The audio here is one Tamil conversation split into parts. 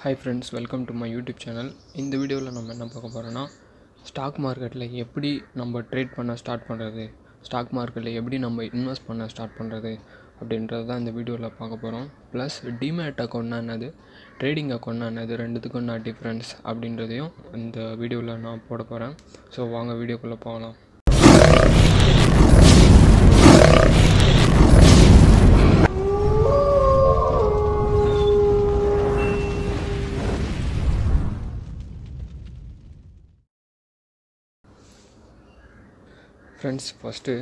hi friends welcome to my YouTube channel இந்த வீடியோவில் நம்ம என்ன பார்க்க போகிறோன்னா ஸ்டாக் மார்க்கெட்டில் எப்படி நம்ம ட்ரேட் பண்ண ஸ்டார்ட் பண்ணுறது ஸ்டாக் மார்க்கெட்டில் எப்படி நம்ம இன்வெஸ்ட் பண்ண ஸ்டார்ட் பண்ணுறது அப்படின்றது தான் இந்த வீடியோவில் பார்க்க போகிறோம் ப்ளஸ் டிமேட் அக்கௌண்ட்னா என்னது ட்ரேடிங் அக்கௌண்ட்னா என்னது ரெண்டுத்துக்கும் என்ன டிஃப்ரென்ஸ் அப்படின்றதையும் இந்த வீடியோவில் நான் போட போகிறேன் ஸோ வாங்க வீடியோக்குள்ளே போகலாம் ஃப்ரெண்ட்ஸ் ஃபஸ்ட்டு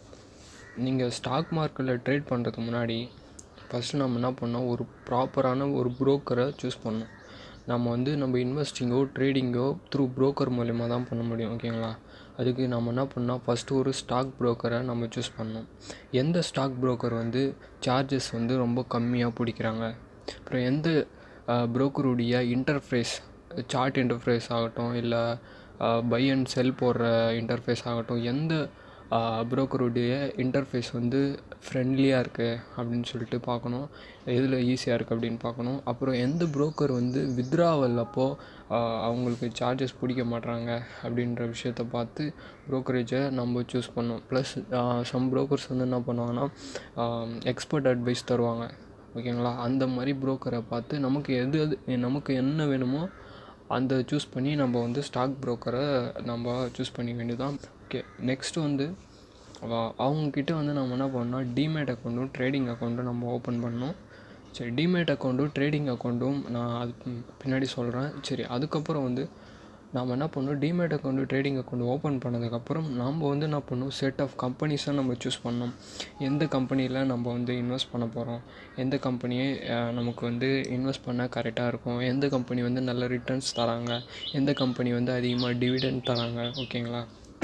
நீங்கள் ஸ்டாக் மார்க்கெட்டில் ட்ரேட் பண்ணுறதுக்கு முன்னாடி ஃபஸ்ட்டு நம்ம என்ன பண்ணோம் ஒரு ப்ராப்பரான ஒரு ப்ரோக்கரை சூஸ் பண்ணணும் நம்ம வந்து நம்ம இன்வெஸ்டிங்கோ ட்ரேடிங்கோ த்ரூ ப்ரோக்கர் மூலயமா தான் பண்ண முடியும் ஓகேங்களா அதுக்கு நம்ம என்ன பண்ணோம் ஃபஸ்ட்டு ஒரு ஸ்டாக் ப்ரோக்கரை நம்ம சூஸ் பண்ணணும் எந்த ஸ்டாக் ப்ரோக்கர் வந்து சார்ஜஸ் வந்து ரொம்ப கம்மியாக பிடிக்கிறாங்க அப்புறம் எந்த ப்ரோக்கருடைய இன்டர்ஃபேஸ் சார்ட் இன்டர்ஃபேஸ் ஆகட்டும் இல்லை பை அண்ட் செல் போடுற இன்டர்ஃபேஸ் ஆகட்டும் எந்த ப்ரோக்கருடைய இன்டர்ஃபேஸ் வந்து ஃப்ரெண்ட்லியாக இருக்குது அப்படின்னு சொல்லிட்டு பார்க்கணும் எதில் ஈஸியாக இருக்குது அப்படின்னு பார்க்கணும் அப்புறம் எந்த ப்ரோக்கர் வந்து வித்ராவல் அப்போது அவங்களுக்கு சார்ஜஸ் பிடிக்க மாட்றாங்க அப்படின்ற விஷயத்த பார்த்து ப்ரோக்கரேஜை நம்ம சூஸ் பண்ணோம் ப்ளஸ் சம் ப்ரோக்கர்ஸ் வந்து என்ன பண்ணுவாங்கன்னா எக்ஸ்பர்ட் அட்வைஸ் தருவாங்க ஓகேங்களா அந்த மாதிரி ப்ரோக்கரை பார்த்து நமக்கு எது எது நமக்கு என்ன வேணுமோ அந்த சூஸ் பண்ணி நம்ம வந்து ஸ்டாக் ப்ரோக்கரை நம்ம சூஸ் பண்ணிக்க வேண்டியதான் ஓகே நெக்ஸ்ட்டு வந்து அவங்கக்கிட்ட வந்து நம்ம என்ன பண்ணோம் டிமேட் அக்கௌண்ட்டும் ட்ரேடிங் அக்கௌண்ட்டும் நம்ம ஓப்பன் பண்ணோம் சரி டிமேட் அக்கௌண்ட்டும் ட்ரேடிங் அக்கௌண்ட்டும் நான் அது பின்னாடி சொல்கிறேன் சரி அதுக்கப்புறம் வந்து நாம் என்ன பண்ணோம் demat account trading account open பண்ணதுக்கப்புறம் நம்ம வந்து என்ன பண்ணோம் செட் ஆஃப் கம்பெனிஸை நம்ம சூஸ் பண்ணோம் எந்த கம்பெனியில் நம்ம வந்து இன்வெஸ்ட் பண்ண போகிறோம் எந்த கம்பெனியை நமக்கு வந்து இன்வெஸ்ட் பண்ண கரெக்டாக இருக்கும் எந்த கம்பெனி வந்து நல்ல ரிட்டர்ன்ஸ் தராங்க எந்த கம்பெனி வந்து அதிகமாக டிவிடெண்ட் தராங்க ஓகேங்களா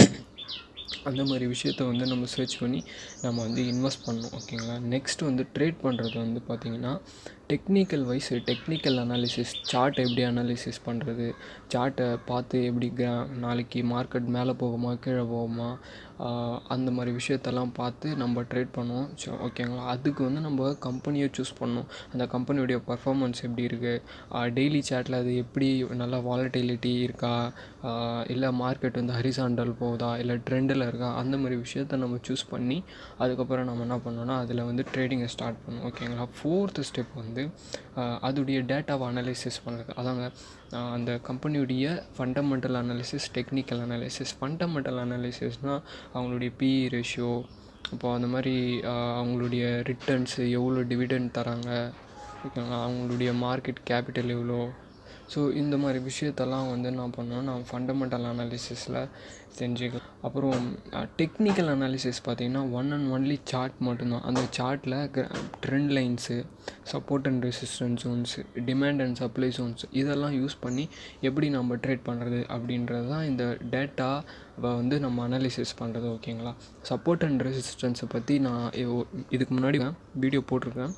அந்த மாதிரி விஷயத்த வந்து நம்ம சர்ச் பண்ணி நம்ம வந்து இன்வெஸ்ட் பண்ணணும் ஓகேங்களா நெக்ஸ்ட் வந்து ட்ரேட் பண்ணுறது வந்து பார்த்திங்கன்னா technical wise technical analysis chart எப்படி அனாலிசிஸ் பண்ணுறது சார்ட்டை பார்த்து எப்படி கிரா நாளைக்கு மார்க்கெட் மேலே போகுமா கீழே போகுமா அந்த மாதிரி விஷயத்தெல்லாம் பார்த்து நம்ம ட்ரேட் பண்ணுவோம் ஸோ ஓகேங்களா அதுக்கு வந்து நம்ம கம்பெனியை சூஸ் பண்ணணும் அந்த கம்பெனியுடைய பர்ஃபார்மன்ஸ் எப்படி இருக்குது டெய்லி சார்ட்டில் அது எப்படி நல்லா வாலட்டிலிட்டி இருக்கா இல்லை மார்க்கெட் வந்து ஹரிசாண்டல் போகுதா இல்லை ட்ரெண்டில் இருக்கா அந்த மாதிரி விஷயத்த நம்ம சூஸ் பண்ணி அதுக்கப்புறம் நம்ம என்ன பண்ணோன்னா அதில் வந்து ட்ரேடிங்கை ஸ்டார்ட் பண்ணணும் ஓகேங்களா ஃபோர்த்து ஸ்டெப் வந்து அதோடைய டேட்டாவை அனலைசிஸ் பண்ணுறது அதாங்க அந்த கம்பெனியுடைய fundamental analysis technical analysis fundamental அனாலிசிஸ்னால் அவங்களுடைய பிஇ ரேஷியோ அப்போ அந்த மாதிரி அவங்களுடைய ரிட்டர்ன்ஸு எவ்வளோ டிவிடெண்ட் தராங்க ஓகேங்களா அவங்களுடைய மார்க்கெட் கேபிட்டல் எவ்வளோ ஸோ இந்த மாதிரி விஷயத்தெல்லாம் வந்து என்ன பண்ணோம் நான் ஃபண்டமெண்டல் அனாலிசிஸில் தெரிஞ்சுக்கலாம் அப்புறம் டெக்னிக்கல் அனாலிசிஸ் பார்த்திங்கன்னா ஒன் அண்ட் ஒன்லி சார்ட் மட்டும்தான் அந்த சார்ட்டில் trend lines support and resistance zones demand and supply zones இதெல்லாம் யூஸ் பண்ணி எப்படி நம்ம ட்ரேட் பண்ணுறது அப்படின்றது தான் இந்த டேட்டா வந்து நம்ம அனாலிசிஸ் பண்ணுறது ஓகேங்களா சப்போர்ட் அண்ட் ரெசிஸ்டன்ஸை பற்றி நான் இதுக்கு முன்னாடி வீடியோ போட்டிருக்கேன்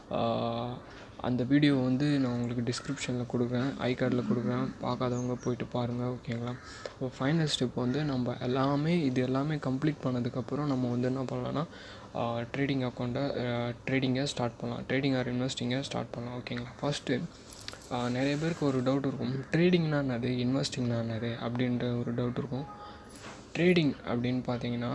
அந்த வீடியோ வந்து நான் உங்களுக்கு டிஸ்கிரிப்ஷனில் கொடுக்குறேன் ஐ கார்டில் கொடுக்குறேன் பார்க்காதவங்க போயிட்டு பாருங்கள் ஓகேங்களா இப்போ ஃபைனல் ஸ்டெப் வந்து நம்ம எல்லாமே இது எல்லாமே கம்ப்ளீட் பண்ணதுக்கப்புறம் நம்ம வந்து என்ன பண்ணலாம்னா ட்ரேடிங் அக்கௌண்ட்டை ட்ரேடிங்கை ஸ்டார்ட் பண்ணலாம் ட்ரேடிங் ஆர் இன்வெஸ்டிங்கை ஸ்டார்ட் பண்ணலாம் ஓகேங்களா ஃபஸ்ட்டு நிறைய பேருக்கு ஒரு டவுட் இருக்கும் ட்ரேடிங்னா என்னது இன்வெஸ்டிங்னா என்னது அப்படின்ற ஒரு டவுட் இருக்கும் ட்ரேடிங் அப்படின்னு பார்த்தீங்கன்னா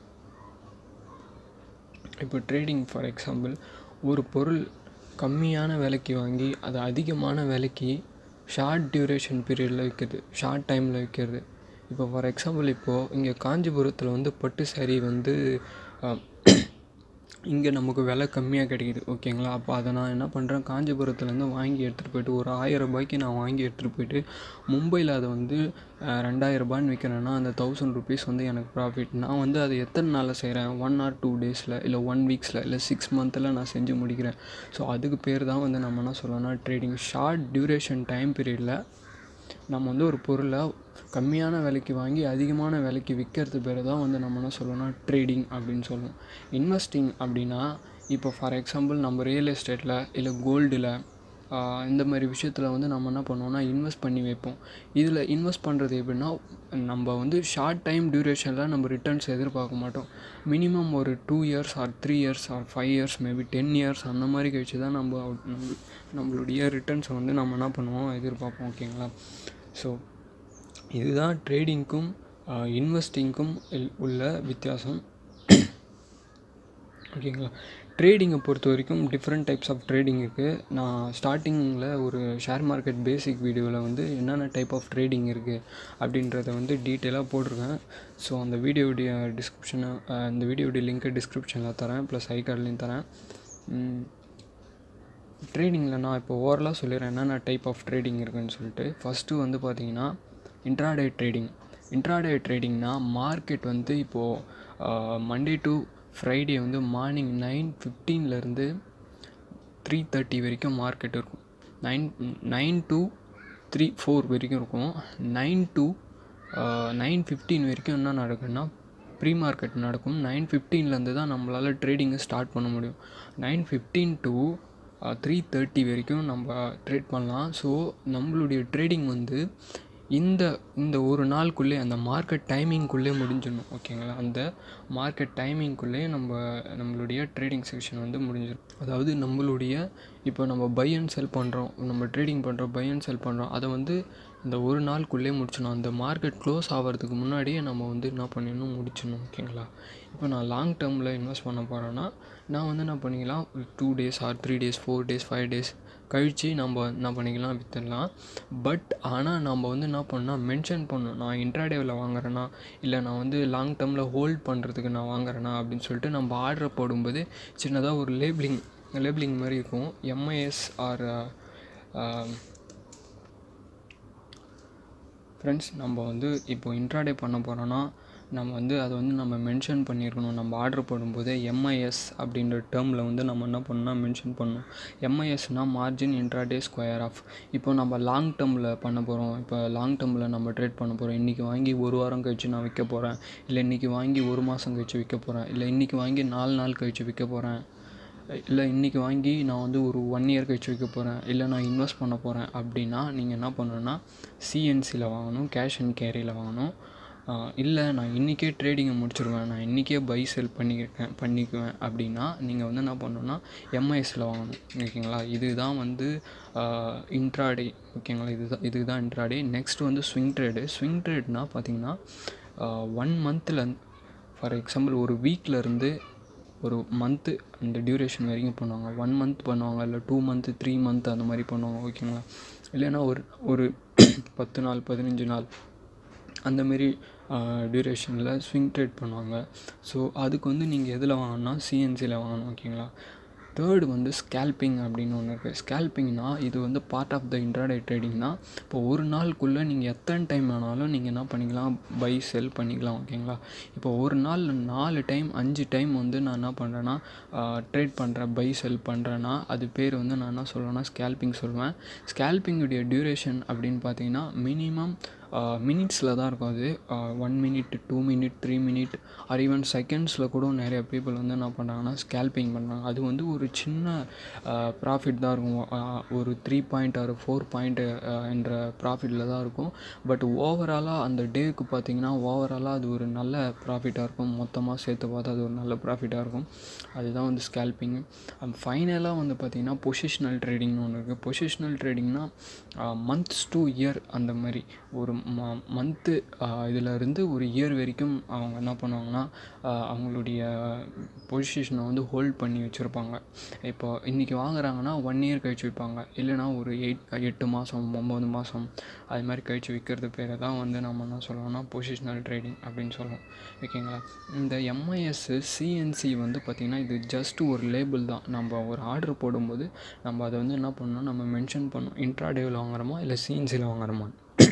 இப்போ ட்ரேடிங் ஃபார் எக்ஸாம்பிள் ஒரு பொருள் கம்மியான விலைக்கு வாங்கி அது அதிகமான விலைக்கு ஷார்ட் டியூரேஷன் பீரியடில் விற்கிறது ஷார்ட் டைமில் விற்கிறது இப்போ ஃபார் எக்ஸாம்பிள் இப்போது இங்கே காஞ்சிபுரத்தில் வந்து பட்டு சாரீ வந்து இங்கே நமக்கு விலை கம்மியாக கிடைக்கிது ஓகேங்களா அப்போ அதை நான் என்ன பண்ணுறேன் காஞ்சிபுரத்துலேருந்து வாங்கி எடுத்துகிட்டு போயிட்டு ஒரு ஆயிரம் ரூபாய்க்கு நான் வாங்கி எடுத்துகிட்டு போயிட்டு மும்பையில் அதை வந்து ரெண்டாயிரரூபான்னு விற்கிறேன்னா அந்த தௌசண்ட் ருபீஸ் வந்து எனக்கு ப்ராஃபிட் நான் வந்து அதை எத்தனை நாளில் செய்கிறேன் ஒன் ஆர் டூ டேஸில் இல்லை ஒன் வீக்ஸில் இல்லை சிக்ஸ் மந்தில் நான் செஞ்சு முடிக்கிறேன் ஸோ அதுக்கு பேர் தான் வந்து நம்ம என்ன சொல்லணும்னா ட்ரேடிங் ஷார்ட் டியூரேஷன் டைம் பீரியடில் நம்ம வந்து ஒரு பொருளை கம்மியான விலைக்கு வாங்கி அதிகமான விலைக்கு விற்கிறது பேர் தான் வந்து நம்ம என்ன சொல்லணும்னா ட்ரேடிங் அப்படின்னு சொல்லுவோம் இன்வெஸ்டிங் அப்படின்னா இப்போ ஃபார் எக்ஸாம்பிள் நம்ம ரியல் எஸ்டேட்டில் இல்லை கோல்டில் இந்த மாதிரி விஷயத்தில் வந்து நம்ம என்ன பண்ணுவோம்னா இன்வெஸ்ட் பண்ணி வைப்போம் இதில் இன்வெஸ்ட் பண்ணுறது எப்படின்னா நம்ம வந்து ஷார்ட் டைம் டியூரேஷனில் நம்ம ரிட்டர்ன்ஸ் எதிர்பார்க்க மாட்டோம் மினிமம் ஒரு two years or three years or five years maybe ten years அந்த மாதிரி கழிச்சு தான் நம்ம நம்ம நம்மளுடைய ரிட்டர்ன்ஸை வந்து நம்ம என்ன பண்ணுவோம் எதிர்பார்ப்போம் ஓகேங்களா ஸோ இதுதான் ட்ரேடிங்க்கும் இன்வெஸ்டிங்க்கும் உள்ள வித்தியாசம் ஓகேங்களா ட்ரேடிங்கை பொறுத்த வரைக்கும் டிஃப்ரெண்ட் டைப்ஸ் ஆஃப் ட்ரேடிங் இருக்குது நான் ஸ்டார்டிங்கில் ஒரு ஷேர் மார்க்கெட் பேசிக் வீடியோவில் வந்து என்னென்ன டைப் ஆஃப் ட்ரேடிங் இருக்குது அப்படின்றத வந்து டீட்டெயிலாக போட்டிருக்கேன் ஸோ அந்த வீடியோடைய டிஸ்கிரிப்ஷனை அந்த வீடியோடைய லிங்க்கை டிஸ்கிரிப்ஷனில் தரேன் ப்ளஸ் ஐ கார்ட்லேயும் தரேன் ட்ரேடிங்கில் நான் இப்போ ஓவரலாக சொல்லிடுறேன் என்னென்ன டைப் ஆஃப் ட்ரேடிங் இருக்குதுன்னு சொல்லிட்டு ஃபஸ்ட்டு வந்து பார்த்தீங்கன்னா இன்ட்ராடே ட்ரேடிங் இன்ட்ராடே ட்ரேடிங்னா மார்க்கெட் வந்து இப்போது மண்டே டு ஃப்ரைடே வந்து மார்னிங் நைன் ஃபிஃப்டீன்லேருந்து த்ரீ தேர்ட்டி வரைக்கும் மார்க்கெட் இருக்கும் nine nine to three four வரைக்கும் இருக்கும் நைன் டு நைன் ஃபிஃப்டீன் வரைக்கும் என்ன நடக்குதுன்னா ப்ரீ மார்க்கெட் நடக்கும் நைன் ஃபிஃப்டீன்லேருந்து தான் நம்மளால் ட்ரேடிங்கை ஸ்டார்ட் பண்ண முடியும் nine fifteen to three thirty வரைக்கும் நம்ம ட்ரேட் பண்ணலாம் ஸோ நம்மளுடைய ட்ரேடிங் வந்து இந்த இந்த ஒரு நாளுக்குள்ளே அந்த மார்க்கெட் டைமிங்குள்ளே முடிஞ்சிடணும் ஓகேங்களா அந்த மார்க்கெட் டைமிங்குள்ளே நம்ம நம்மளுடைய ட்ரேடிங் செக்ஷன் வந்து முடிஞ்சிடும் அதாவது நம்மளுடைய இப்போ நம்ம பை அண்ட் செல் பண்ணுறோம் நம்ம ட்ரேடிங் பண்ணுறோம் பை அண்ட் செல் பண்ணுறோம் அதை வந்து இந்த ஒரு நாளுக்குள்ளே முடிச்சிடணும் அந்த மார்க்கெட் க்ளோஸ் ஆகிறதுக்கு முன்னாடியே நம்ம வந்து என்ன பண்ணிடணும் முடிச்சிடணும் ஓகேங்களா இப்போ நான் லாங் டேர்மில் இன்வெஸ்ட் பண்ண போகிறேன்னா நான் வந்து என்ன பண்ணிக்கலாம் two days or three days four days five days கழித்து நம்ம என்ன பண்ணிக்கலாம் விற்றுடலாம் பட் ஆனால் நம்ம வந்து என்ன பண்ணால் மென்ஷன் பண்ணணும் நான் இன்ட்ராடேவில் வாங்குறேன்னா இல்லை நான் வந்து லாங் டேர்மில் ஹோல்ட் பண்ணுறதுக்கு நான் வாங்குறேன்னா அப்படின்னு சொல்லிட்டு நம்ம ஆர்டர் போடும்போது சின்னதாக ஒரு லேபிளிங் லேபிளிங் மாதிரி இருக்கும் எம்ஐஎஸ் ஆர் ஃப்ரெண்ட்ஸ் நம்ம வந்து இப்போ இன்ட்ராடே பண்ண போகிறோன்னா நம்ம வந்து அதை வந்து நம்ம மென்ஷன் பண்ணியிருக்கணும் நம்ம ஆர்டர் போடும்போது எம்ஐஎஸ் அப்படின்ற டேர்மில் வந்து நம்ம என்ன பண்ணணும் மென்ஷன் பண்ணணும் எம்ஐஎஸ்னால் மார்ஜின் இன்ட்ராடே ஸ்கொயர் ஆஃப் இப்போ நம்ம லாங் டேர்மில் பண்ண போகிறோம் இப்போ லாங் டேர்மில் நம்ம ட்ரேட் பண்ண போகிறோம் இன்றைக்கி வாங்கி ஒரு வாரம் கழித்து நான் விற்க போகிறேன் இல்லை இன்றைக்கி வாங்கி ஒரு மாதம் கழித்து விற்க போகிறேன் இல்லை இன்றைக்கி வாங்கி நாலு நாள் கழித்து விற்க போகிறேன் இல்லை இன்றைக்கி வாங்கி நான் வந்து ஒரு ஒன் இயர் கழிச்சு வைக்க போகிறேன் இல்லை நான் இன்வெஸ்ட் பண்ண போகிறேன் அப்படின்னா நீங்கள் என்ன பண்ணணுன்னா சிஎன்சியில் வாங்கணும் கேஷ் அண்ட் கேரியில் வாங்கணும் இல்லை நான் இன்றைக்கே ட்ரேடிங்கை முடிச்சிருவேன் நான் இன்றைக்கே பை செல் பண்ணிக்கிறேன் பண்ணிக்குவேன் அப்படின்னா நீங்கள் வந்து என்ன பண்ணணுன்னா எம்ஐஎஸில் வாங்கணும் ஓகேங்களா இதுதான் வந்து இன்ட்ராடே ஓகேங்களா இதுதான் இதுக்கு தான் இன்ட்ராடே நெக்ஸ்ட் வந்து ஸ்விங் ட்ரேடு ஸ்விங் ட்ரேட்னால் பார்த்தீங்கன்னா ஒன் மந்தில் ஃபார் எக்ஸாம்பிள் ஒரு வீக்லேருந்து ஒரு மந்த்து அந்த டியூரேஷன் வரைக்கும் பண்ணுவாங்க ஒன் மந்த் பண்ணுவாங்க இல்லை டூ மந்த்து த்ரீ மந்த் அந்த மாதிரி பண்ணுவாங்க ஓகேங்களா இல்லைன்னா ஒரு ஒரு பத்து நாள் பதினஞ்சு நாள் அந்தமாரி டியூரேஷனில் ஸ்விங் ட்ரேட் பண்ணுவாங்க ஸோ அதுக்கு வந்து நீங்கள் எதில் வாங்கணும்னா சிஎன்சியில் வாங்கணும் ஓகேங்களா தேர்டு வந்து ஸ்கேல்பிங் அப்படின்னு ஒன்று இருக்குது ஸ்கேல்பிங்னா இது வந்து part of the intraday trading தான் இப்போ ஒரு நாளுக்குள்ளே நீங்கள் எத்தனை டைம் வேணாலும் நீங்கள் என்ன பண்ணிக்கலாம் பை செல் பண்ணிக்கலாம் ஓகேங்களா இப்போ ஒரு நாள் நாலு டைம் அஞ்சு டைம் வந்து நான் என்ன பண்ணுறேன்னா ட்ரேட் பண்ணுறேன் பை செல் பண்ணுறேன்னா அது பேர் வந்து நான் என்ன சொல்லுவேன்னா ஸ்கேல்பிங் சொல்லுவேன் ஸ்கேல்பிங்குடைய டியூரேஷன் அப்படின்னு பார்த்தீங்கன்னா மினிமம் மினிட்ஸில் தான் இருக்கும் அது one minute two minute three minute or even செகண்ட்ஸில் கூட நிறைய பீப்புள் வந்து என்ன பண்ணுறாங்கன்னா ஸ்கேல்பிங் பண்ணுறாங்க அது வந்து ஒரு சின்ன ப்ராஃபிட் தான் இருக்கும் ஒரு three point or four point என்ற ப்ராஃபிட்டில் தான் இருக்கும் பட் ஓவராலாக அந்த டேவுக்கு பார்த்தீங்கன்னா ஓவராலாக அது ஒரு நல்ல ப்ராஃபிட்டாக இருக்கும் மொத்தமாக சேர்த்து பார்த்தா அது ஒரு நல்ல ப்ராஃபிட்டாக இருக்கும் அதுதான் வந்து ஸ்கேல்பிங் ஃபைனலாக வந்து பார்த்திங்கன்னா பொசிஷனல் ட்ரேடிங்னு ஒன்று இருக்குது பொசிஷனல் ட்ரேடிங்னால் மந்த்ஸ் டு இயர் அந்த மாதிரி ஒரு ம மந்த்து இதில் இருந்து ஒரு இயர் வரைக்கும் அவங்க என்ன பண்ணுவாங்கன்னா அவங்களுடைய பொசிஷனை வந்து ஹோல்ட் பண்ணி வச்சுருப்பாங்க இப்போ இன்றைக்கி வாங்குறாங்கன்னா ஒன் இயர் கழிச்சு விற்பாங்க இல்லைனா ஒரு எயிட் எட்டு மாதம் ஒம்பது மாதம் அது மாதிரி கழிச்சு விற்கிறது பேர் தான் வந்து நம்ம என்ன சொல்லுவோம்னா பொசிஷனல் ட்ரேடிங் அப்படின்னு சொல்லுவோம் ஓகேங்களா இந்த எம்ஐஎஸ் சிஎன்சி வந்து பார்த்திங்கன்னா இது ஜஸ்ட் ஒரு லேபிள் தான் நம்ம ஒரு ஆர்டர் போடும்போது நம்ம அதை வந்து என்ன பண்ணணும் நம்ம மென்ஷன் பண்ணணும் இன்ட்ராடேவில் வாங்குறோமா இல்லை சிஎன்சியில் வாங்குறோமா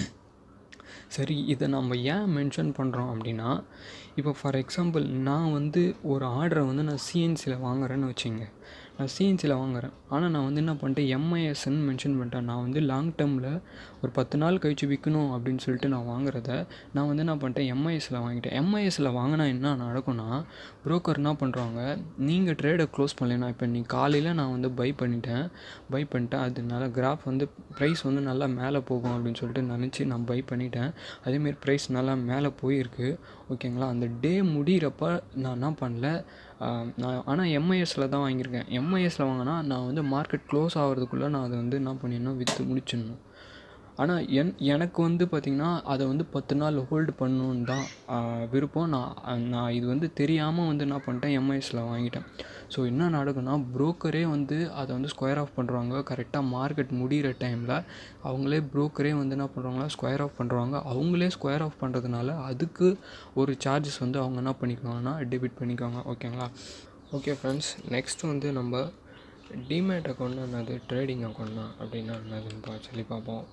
சரி இதை நம்ம ஏன் மென்ஷன் பண்ணுறோம் அப்படின்னா இப்போ ஃபார் எக்ஸாம்பிள் நான் வந்து ஒரு ஆர்டரை வந்து நான் சிஎன்சியில் வாங்குறேன்னு வச்சுங்க நான் சிஎன்சியில் வாங்குறேன் ஆனால் நான் வந்து என்ன பண்ணிட்டேன் எம்ஐஎஸ்ன்னு மென்ஷன் பண்ணிட்டேன் நான் வந்து லாங் டேர்மில் ஒரு பத்து நாள் கழிச்சு விற்கணும் அப்படின்னு சொல்லிட்டு நான் வாங்குறத நான் வந்து என்ன பண்ணிட்டேன் எம்ஐஎஸில் வாங்கிட்டேன் எம்ஐஎஸில் வாங்கினா என்ன நடக்கும்னா ப்ரோக்கர் என்ன பண்ணுறாங்க நீங்கள் ட்ரேடை க்ளோஸ் பண்ணலைன்னா இப்போ நீ காலையில் நான் வந்து பை பண்ணிட்டேன் பை பண்ணிட்டேன் அதனால கிராஃப் வந்து ப்ரைஸ் வந்து நல்லா மேலே போகும் அப்படின்னு சொல்லிட்டு நினச்சி நான் பை பண்ணிட்டேன் அதேமாரி ப்ரைஸ் நல்லா மேலே போயிருக்கு ஓகேங்களா அந்த டே முடிகிறப்ப நான் என்ன பண்ணல ஆஹ் நான் ஆனால் எம்ஐஎஸில் தான் வாங்கியிருக்கேன் எம்ஐஎஸில் வாங்கினா நான் வந்து மார்க்கெட் க்ளோஸ் ஆகிறதுக்குள்ளே நான் அதை வந்து என்ன பண்ணிடணும் விற்று முடிச்சிடணும் ஆனால் என் எனக்கு வந்து பார்த்திங்கன்னா அதை வந்து பத்து நாள் ஹோல்டு பண்ணணுன்னு தான் ஆஹ் விருப்பம் நான் நான் இது வந்து தெரியாமல் வந்து என்ன பண்ணிட்டேன் எம்ஐஎஸில் வாங்கிட்டேன் ஸோ என்ன நடக்குன்னா ப்ரோக்கரே வந்து அதை வந்து ஸ்கொயர் ஆஃப் பண்ணுறாங்க கரெக்டாக மார்க்கெட் முடிகிற டைமில் அவங்களே ப்ரோக்கரே வந்து என்ன பண்ணுறாங்களா ஸ்கொயர் ஆஃப் பண்ணுறாங்க அவங்களே ஸ்கொயர் ஆஃப் பண்ணுறதுனால அதுக்கு ஒரு சார்ஜஸ் வந்து அவங்க என்ன பண்ணிக்குவாங்கன்னா டெபிட் பண்ணிக்குவாங்க ஓகேங்களா ஓகே ஃப்ரெண்ட்ஸ் நெக்ஸ்ட் வந்து நம்ம டிமேட் அக்கௌண்ட்னா என்னது ட்ரேடிங் அக்கௌண்ட்னா அப்படின்னா என்னதுன்னு பா சொல்லி பார்ப்போம்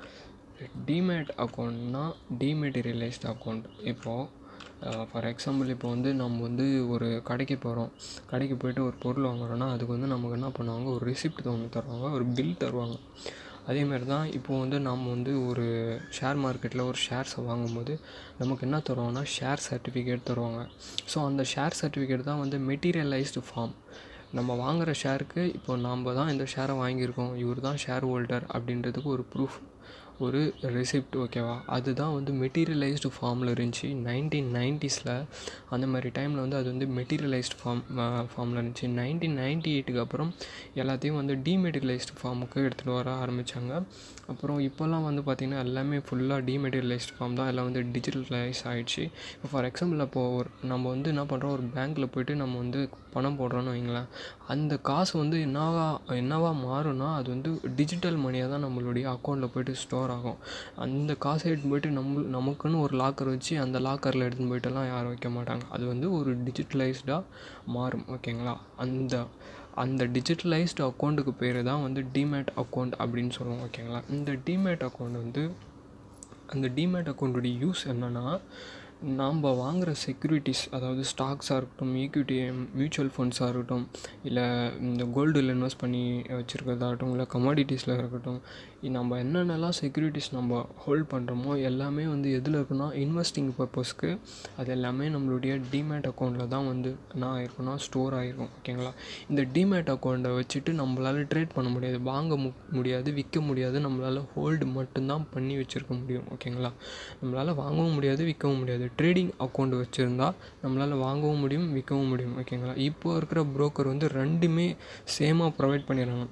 டிமேட் அக்கௌண்ட்னா டிமெட்டீரியலைஸ்ட் அக்கௌண்ட் இப்போது ஃபார் எக்ஸாம்பிள் இப்போ வந்து நம்ம வந்து ஒரு கடைக்கு போகிறோம் கடைக்கு போயிட்டு ஒரு பொருள் வாங்குறோன்னா அதுக்கு வந்து நமக்கு என்ன பண்ணுவாங்க ஒரு ரிசிப்ட் ஒன்று தருவாங்க ஒரு பில் தருவாங்க அதேமாரி தான் இப்போது வந்து நம்ம வந்து ஒரு ஷேர் மார்க்கெட்டில் ஒரு ஷேர்ஸை வாங்கும்போது நமக்கு என்ன தருவாங்கன்னா ஷேர் சர்டிஃபிகேட் தருவாங்க ஸோ அந்த ஷேர் சர்டிஃபிகேட் தான் வந்து மெட்டீரியலைஸ்டு ஃபார்ம் நம்ம வாங்குகிற ஷேருக்கு இப்போ நாம் தான் இந்த ஷேரை வாங்கியிருக்கோம் இவர் தான் ஷேர் ஹோல்டர் அப்படின்றதுக்கு ஒரு ப்ரூஃப் ஒரு ரெசிப்ட் ஓகேவா அதுதான் வந்து மெட்டீரியலைஸ்டு ஃபார்மில் இருந்துச்சு நைன்டீன் நைன்ட்டீஸில் அந்த மாதிரி டைமில் வந்து அது வந்து மெட்டீரியலைஸ்டு ஃபார்ம் ஃபார்மில் இருந்துச்சு நைன்டீன் நைன்ட்டி எயிட்டுக்கு அப்புறம் எல்லாத்தையும் வந்து டிமெட்டீரியலைஸ்டு ஃபார்முக்கு எடுத்துகிட்டு வர ஆரம்பித்தாங்க அப்புறம் இப்போல்லாம் வந்து பார்த்திங்கன்னா எல்லாமே ஃபுல்லாக டிமெட்டீரியலைஸ்டு ஃபார்ம் தான் எல்லாம் வந்து டிஜிட்டலைஸ் ஆகிடுச்சு இப்போ ஃபார் எக்ஸாம்பிள் அப்போது ஒரு நம்ம வந்து என்ன பண்ணுறோம் ஒரு பேங்க்கில் போயிட்டு நம்ம வந்து பணம் போடுறோன்னு வைங்களேன் அந்த காசு வந்து என்னவா என்னவா மாறும்னா அது வந்து டிஜிட்டல் மணியாக தான் நம்மளுடைய அக்கௌண்ட்டில் போயிட்டு ஸ்டோர் ஆகும் அந்த காசை எடுத்துன்னு போயிட்டு நம்ம நமக்குன்னு ஒரு லாக்கர் வச்சு அந்த லாக்கரில் எடுத்துன்னு போயிட்டுலாம் யாரும் வைக்க மாட்டாங்க அது வந்து ஒரு டிஜிட்டலைஸ்டாக மாறும் ஓகேங்களா அந்த அந்த டிஜிட்டலைஸ்டு அக்கௌண்ட்டுக்கு பேர் தான் வந்து டிமேட் அக்கௌண்ட் அப்படின்னு சொல்லுவோம் ஓகேங்களா இந்த டிமேட் அக்கௌண்ட் வந்து அந்த டிமேட் அக்கௌண்ட்டுடைய யூஸ் என்னென்னா நாம் வாங்குகிற செக்யூரிட்டிஸ் அதாவது ஸ்டாக்ஸாக இருக்கட்டும் ஈக்விட்டி மியூச்சுவல் ஃபண்ட்ஸாக இருக்கட்டும் இல்லை இந்த கோல்டில் இன்வெஸ்ட் பண்ணி வச்சுருக்கிறதாகட்டும் இல்லை கமாடிட்டிஸில் இருக்கட்டும் நம்ம என்னென்னலாம் செக்யூரிட்டிஸ் நம்ம ஹோல்ட் பண்ணுறோமோ எல்லாமே வந்து எதில் இருக்குன்னா இன்வெஸ்டிங் பர்பஸ்க்கு அது எல்லாமே நம்மளுடைய டிமேட் அக்கௌண்ட்டில் தான் வந்து என்ன ஆயிருக்குன்னா ஸ்டோர் ஆகிருக்கும் ஓகேங்களா இந்த டிமேட் அக்கௌண்ட்டை வச்சுட்டு நம்மளால் ட்ரேட் பண்ண முடியாது வாங்க மு முடியாது விற்க முடியாது நம்மளால் ஹோல்டு மட்டும்தான் பண்ணி வச்சுருக்க முடியும் ஓகேங்களா நம்மளால் வாங்கவும் முடியாது விற்கவும் முடியாது ட்ரேடிங் அக்கௌண்ட் வச்சுருந்தா நம்மளால் வாங்கவும் முடியும் விற்கவும் முடியும் ஓகேங்களா இப்போ இருக்கிற புரோக்கர் வந்து ரெண்டுமே சேமாக ப்ரொவைட் பண்ணிடுறாங்க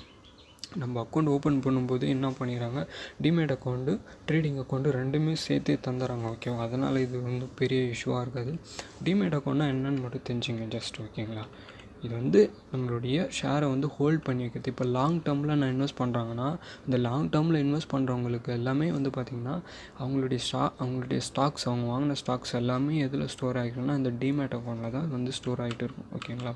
நம்ம அக்கௌண்ட் ஓப்பன் பண்ணும்போது என்ன பண்ணிடுறாங்க டிமேட் அக்கௌண்ட்டு ட்ரேடிங் அக்கௌண்ட்டு ரெண்டுமே சேர்த்தே தந்துடுறாங்க ஓகேவா அதனால் இது வந்து பெரிய இஷ்யூவாக இருக்காது டிமேட் அக்கௌண்ட்னா என்னன்னு மட்டும் தெரிஞ்சுங்க ஜஸ்ட் ஓகேங்களா இது வந்து நம்மளுடைய ஷேரை வந்து ஹோல்ட் பண்ணி வைக்கிறது இப்போ லாங் டேர்மில் நான் இன்வெஸ்ட் பண்ணுறாங்கன்னா இந்த லாங் டேர்மில் இன்வெஸ்ட் பண்ணுறவங்களுக்கு எல்லாமே வந்து பார்த்திங்கன்னா அவங்களுடைய ஸ்டா அவங்களுடைய ஸ்டாக்ஸ் அவங்க வாங்கின ஸ்டாக்ஸ் எல்லாமே எதில் ஸ்டோர் ஆகிருக்குன்னா இந்த டிமேட் அக்கௌண்ட்டில் தான் வந்து ஸ்டோர் ஆகிட்டு இருக்கும் ஓகேங்களா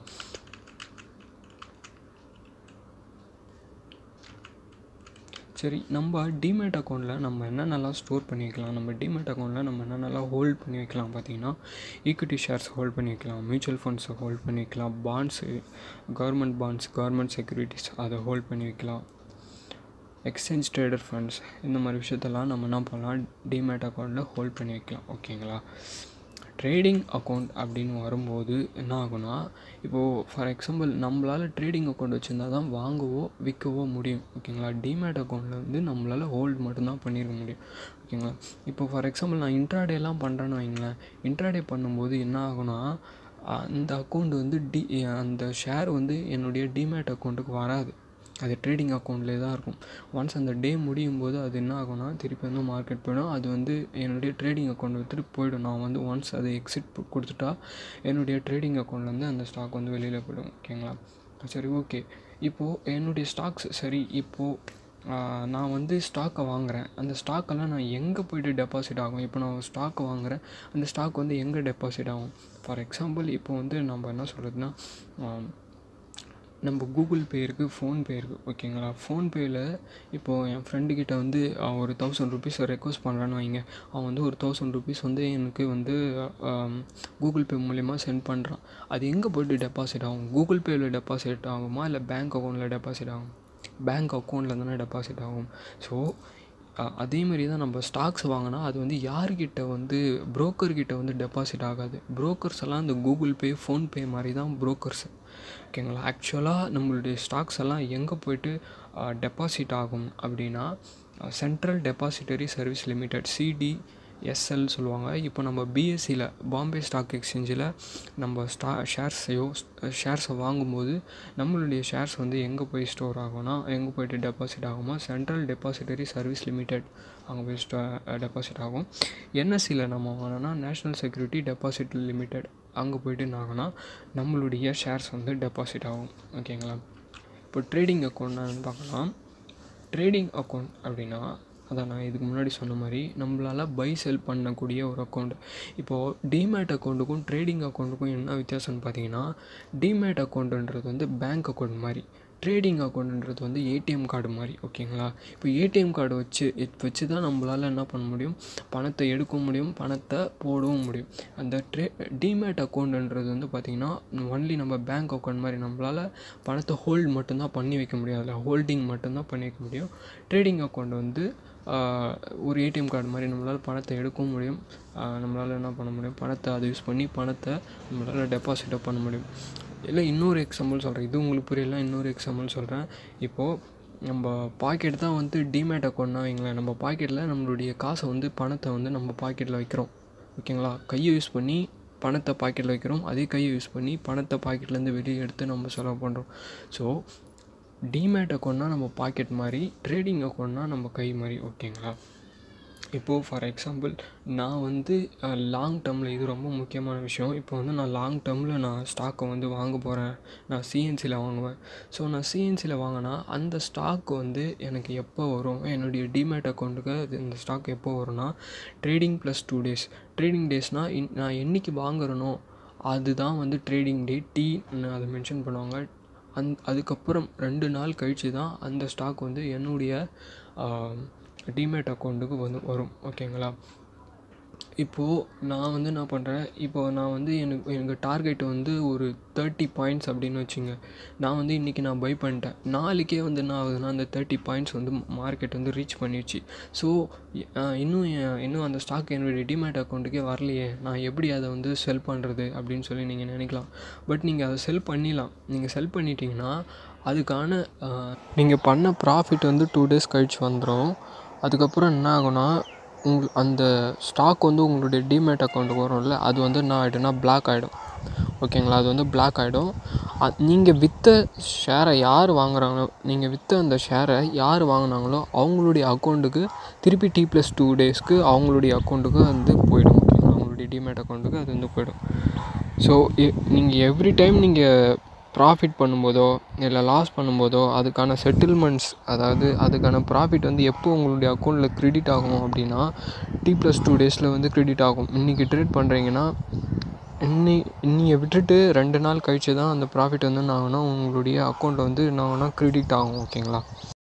சரி நம்ம டிமேட் அக்கௌண்ட்டில் நம்ம என்னென்னலாம் ஸ்டோர் பண்ணி வைக்கலாம் நம்ம டிமேட் அக்கௌண்ட்டில் நம்ம என்னென்னலாம் ஹோல்ட் பண்ணி வைக்கலாம் பார்த்தீங்கன்னா ஈக்விட்டி ஷேர்ஸ் ஹோல்ட் பண்ணி வைக்கலாம் மியூச்சுவல் ஃபண்ட்ஸை ஹோல்ட் பண்ணி வைக்கலாம் bonds government bonds government securities அதை ஹோல்ட் பண்ணி வைக்கலாம் எக்ஸ்சேஞ்ச் ட்ரேடர் ஃபண்ட்ஸ் இந்த மாதிரி விஷயத்தெல்லாம் நம்ம என்ன பண்ணலாம் டிமேட் அக்கௌண்ட்டில் ஹோல்ட் பண்ணி வைக்கலாம் ஓகேங்களா ட்ரேடிங் அக்கௌண்ட் அப்படின்னு வரும்போது என்ன ஆகும்னா இப்போது ஃபார் எக்ஸாம்பிள் நம்மளால் ட்ரேடிங் அக்கௌண்ட் வச்சுருந்தா தான் வாங்கவோ விற்கவோ முடியும் ஓகேங்களா டிமேட் அக்கௌண்ட்டில் வந்து நம்மளால் ஹோல்ட் மட்டும்தான் பண்ணியிருக்க முடியும் ஓகேங்களா இப்போ ஃபார் எக்ஸாம்பிள் நான் இன்ட்ராடேலாம் பண்ணுறேன்னு வைங்களேன் இன்ட்ராடே பண்ணும்போது என்ன ஆகும்னா அந்த அக்கௌண்ட் வந்து டி அந்த ஷேர் வந்து என்னுடைய டிமேட் அக்கௌண்ட்டுக்கு வராது அது ட்ரேடிங் அக்கௌண்ட்லேயே தான் இருக்கும் ஒன்ஸ் அந்த டே முடியும் போது அது என்ன ஆகும்னா திருப்பி வந்து மார்க்கெட் போயிடும் அது வந்து என்னுடைய ட்ரேடிங் அக்கௌண்ட் எடுத்துகிட்டு போயிடும் நான் வந்து ஒன்ஸ் அதை எக்ஸிட் கொடுத்துட்டா என்னுடைய ட்ரேடிங் அக்கௌண்ட்லேருந்து அந்த ஸ்டாக் வந்து வெளியில் போயிடும் ஓகேங்களா சரி ஓகே இப்போது என்னுடைய ஸ்டாக்ஸ் சரி இப்போது நான் வந்து ஸ்டாக்கை வாங்குகிறேன் அந்த ஸ்டாக்கெல்லாம் நான் எங்கே போய்ட்டு டெபாசிட் ஆகும் இப்போ நான் ஸ்டாக்கை வாங்குகிறேன் அந்த ஸ்டாக் வந்து எங்கே டெபாசிட் ஆகும் ஃபார் எக்ஸாம்பிள் இப்போ வந்து நம்ம என்ன சொல்கிறதுனா நம்ம கூகுள் பே இருக்குது ஃபோன்பே இருக்குது ஓகேங்களா ஃபோன்பேயில் இப்போது என் ஃப்ரெண்டுக்கிட்ட வந்து அவன் ஒரு தௌசண்ட் ருபீஸ் ரெக்வஸ்ட் பண்ணுறான்னு வைங்க அவன் வந்து ஒரு தௌசண்ட் ருபீஸ் வந்து எனக்கு வந்து கூகுள் பே மூலிமா சென்ட் பண்ணுறான் அது எங்கே போய்ட்டு டெபாசிட் ஆகும் கூகுள் பேயில் டெபாசிட் ஆகுமா இல்லை பேங்க் அக்கௌண்ட்டில் டெபாசிட் ஆகும் பேங்க் அக்கௌண்ட்டில் தானே டெபாசிட் ஆகும் ஸோ அதேமாரி தான் நம்ம ஸ்டாக்ஸ் வாங்கினா அது வந்து யார்கிட்ட வந்து புரோக்கர்கிட்ட வந்து டெபாசிட் ஆகாது புரோக்கர்ஸ் எல்லாம் இந்த கூகுள் பே ஃபோன்பே மாதிரி தான் புரோக்கர்ஸ் ஓகேங்களா ஆக்சுவலாக நம்மளுடைய ஸ்டாக்ஸ் எல்லாம் எங்கே போயிட்டு டெபாசிட் ஆகும் அப்படின்னா central depository service limited CD SL சொல்லுவாங்க இப்போ நம்ம பிஎஸ்சியில் பாம்பே ஸ்டாக் எக்ஸ்சேஞ்சில் நம்ம ஸ்டா ஷேர்ஸையோ ஷேர்ஸை வாங்கும்போது நம்மளுடைய ஷேர்ஸ் வந்து எங்கே போய் ஸ்டோர் ஆகும்னா எங்கே போய்ட்டு டெபாசிட் ஆகுமா சென்ட்ரல் டெபாசிட்டரி சர்வீஸ் லிமிடெட் அங்கே போய் ஸ்டோ டெபாசிட் ஆகும் என்எஸ்சியில் நம்ம வாங்கினோன்னா நேஷ்னல் செக்யூரிட்டி டெபாசிட் லிமிடெட் அங்கே போய்ட்டு என்னாகும்னா நம்மளுடைய ஷேர்ஸ் வந்து டெபாசிட் ஆகும் ஓகேங்களா இப்போ ட்ரேடிங் அக்கௌண்ட்னு பார்க்கலாம் ட்ரேடிங் அக்கௌண்ட் அப்படின்னா அதான் நான் இதுக்கு முன்னாடி சொன்ன மாதிரி நம்மளால் பை செல் பண்ணக்கூடிய ஒரு அக்கௌண்ட் இப்போது டிமேட் அக்கௌண்ட்டுக்கும் ட்ரேடிங் அக்கௌண்ட்டுக்கும் என்ன வித்தியாசம்னு பார்த்தீங்கன்னா டிமேட் அக்கௌண்ட்டுன்றது வந்து பேங்க் அக்கௌண்ட் மாதிரி ட்ரேடிங் அக்கௌண்ட்டுன்றது வந்து ஏடிஎம் கார்டு மாதிரி ஓகேங்களா இப்போ ஏடிஎம் கார்டு வச்சு வச்சு தான் நம்மளால் என்ன பண்ண முடியும் பணத்தை எடுக்க முடியும் பணத்தை போடவும் முடியும் அந்த ட்ரே டிமேட் அக்கௌண்ட்டுன்றது வந்து பார்த்திங்கன்னா ஒன்லி நம்ம பேங்க் அக்கௌண்ட் மாதிரி நம்மளால் பணத்தை ஹோல்ட் மட்டும்தான் பண்ணி வைக்க முடியும் அதில் ஹோல்டிங் மட்டும்தான் பண்ணி வைக்க முடியும் ட்ரேடிங் அக்கௌண்ட் வந்து ஒரு ஏடிஎம் கார்டு மாதிரி நம்மளால் பணத்தை எடுக்கவும் முடியும் நம்மளால் என்ன பண்ண முடியும் பணத்தை அதை யூஸ் பண்ணி பணத்தை நம்மளால் டெபாசிட்டை பண்ண முடியும் இல்லை இன்னொரு எக்ஸாம்பிள் சொல்கிறேன் இது உங்களுக்கு புரியல இன்னொரு எக்ஸாம்பிள் சொல்கிறேன் இப்போது நம்ம பாக்கெட் தான் வந்து டிமேட் அக்கௌண்ட்னா வைங்களேன் நம்ம பாக்கெட்டில் நம்மளுடைய காசை வந்து பணத்தை வந்து நம்ம பாக்கெட்டில் வைக்கிறோம் ஓகேங்களா கையை யூஸ் பண்ணி பணத்தை பாக்கெட்டில் வைக்கிறோம் அதே கையை யூஸ் பண்ணி பணத்தை பாக்கெட்லேருந்து வெளியே எடுத்து நம்ம செலவு பண்ணுறோம் ஸோ டிமேட் அக்கௌண்ட்னா நம்ம பாக்கெட் மாதிரி ட்ரேடிங் அக்கௌண்ட்னா நம்ம கை மாதிரி ஓகேங்களா இப்போது ஃபார் எக்ஸாம்பிள் நான் வந்து லாங் டேர்மில் இது ரொம்ப முக்கியமான விஷயம் இப்போ வந்து நான் லாங் டேர்மில் நான் ஸ்டாக்கை வந்து வாங்க போகிறேன் நான் சிஎன்சியில் வாங்குவேன் ஸோ நான் சிஎன்சியில் வாங்கினா அந்த ஸ்டாக் வந்து எனக்கு எப்போ வரும் என்னுடைய டிமேட் அக்கௌண்ட்டுக்கு அது இந்த ஸ்டாக் எப்போ வரும்னா trading plus two days trading டேஸ்னால் இன் நான் என்றைக்கு வாங்குறேனோ அதுதான் வந்து ட்ரேடிங் டே டீன்னு அதை மென்ஷன் பண்ணுவாங்க அந் அதுக்கப்புறம் ரெண்டு நாள் கழித்து தான் அந்த ஸ்டாக் வந்து என்னுடைய டிமேட் அக்கௌண்ட்டுக்கு வந்து வரும் ஓகேங்களா இப்போது நான் வந்து என்ன பண்ணுறேன் இப்போ நான் வந்து எனக்கு எனக்கு டார்கெட் வந்து ஒரு தேர்ட்டி பாயிண்ட்ஸ் அப்படின்னு வச்சுங்க நான் வந்து இன்றைக்கி நான் பை பண்ணிட்டேன் நாளைக்கே வந்து என்ன ஆகுதுன்னா அந்த தேர்ட்டி பாயிண்ட்ஸ் வந்து மார்க்கெட் வந்து ரீச் பண்ணிடுச்சு ஸோ இன்னும் இன்னும் அந்த ஸ்டாக் என்னுடைய டிமேட் அக்கௌண்ட்டுக்கே வரலையே நான் எப்படி அதை வந்து செல் பண்ணுறது அப்படின்னு சொல்லி நீங்கள் நினைக்கலாம் பட் நீங்கள் அதை செல் பண்ணிடலாம் நீங்கள் செல் பண்ணிட்டீங்கன்னா அதுக்கான நீங்கள் பண்ண ப்ராஃபிட் வந்து டூ டேஸ் கழிச்சு வந்துடும் அதுக்கப்புறம் என்ன ஆகும்னா உங் அந்த ஸ்டாக் வந்து உங்களுடைய டிமேட் அக்கௌண்ட்டுக்கு வரும்ல அது வந்து என்ன ஆகிடும்னா பிளாக் ஆகிடும் ஓகேங்களா அது வந்து பிளாக் ஆகிடும் நீங்கள் விற்ற ஷேரை யார் வாங்குறாங்களோ நீங்கள் விற்ற அந்த ஷேரை யார் வாங்கினாங்களோ அவங்களுடைய அக்கௌண்ட்டுக்கு திருப்பி டி ப்ளஸ் டூ டேஸ்க்கு அவங்களுடைய அக்கௌண்ட்டுக்கு வந்து போயிடும் ஓகேங்களா அவங்களுடைய டிமேட் அக்கௌண்ட்டுக்கு அது வந்து போயிடும் ஸோ நீங்கள் எவ்ரி டைம் நீங்கள் ப்ராஃபிட் பண்ணும்போதோ இல்லை லாஸ் பண்ணும்போதோ அதுக்கான செட்டில்மெண்ட்ஸ் அதாவது அதுக்கான ப்ராஃபிட் வந்து எப்போ உங்களுடைய அக்கௌண்ட்டில் க்ரெடிட் ஆகும் அப்படின்னா டி ப்ளஸ் டூ டேஸில் வந்து க்ரெடிட் ஆகும் இன்றைக்கி ட்ரேட் பண்ணுறீங்கன்னா இன்னி இன்னியை விட்டுட்டு ரெண்டு நாள் கழித்து தான் அந்த ப்ராஃபிட் வந்து என்ன ஆகும்னா உங்களுடைய அக்கௌண்ட்டில் வந்து என்ன ஆகும்னா க்ரெடிட் ஆகும் ஓகேங்களா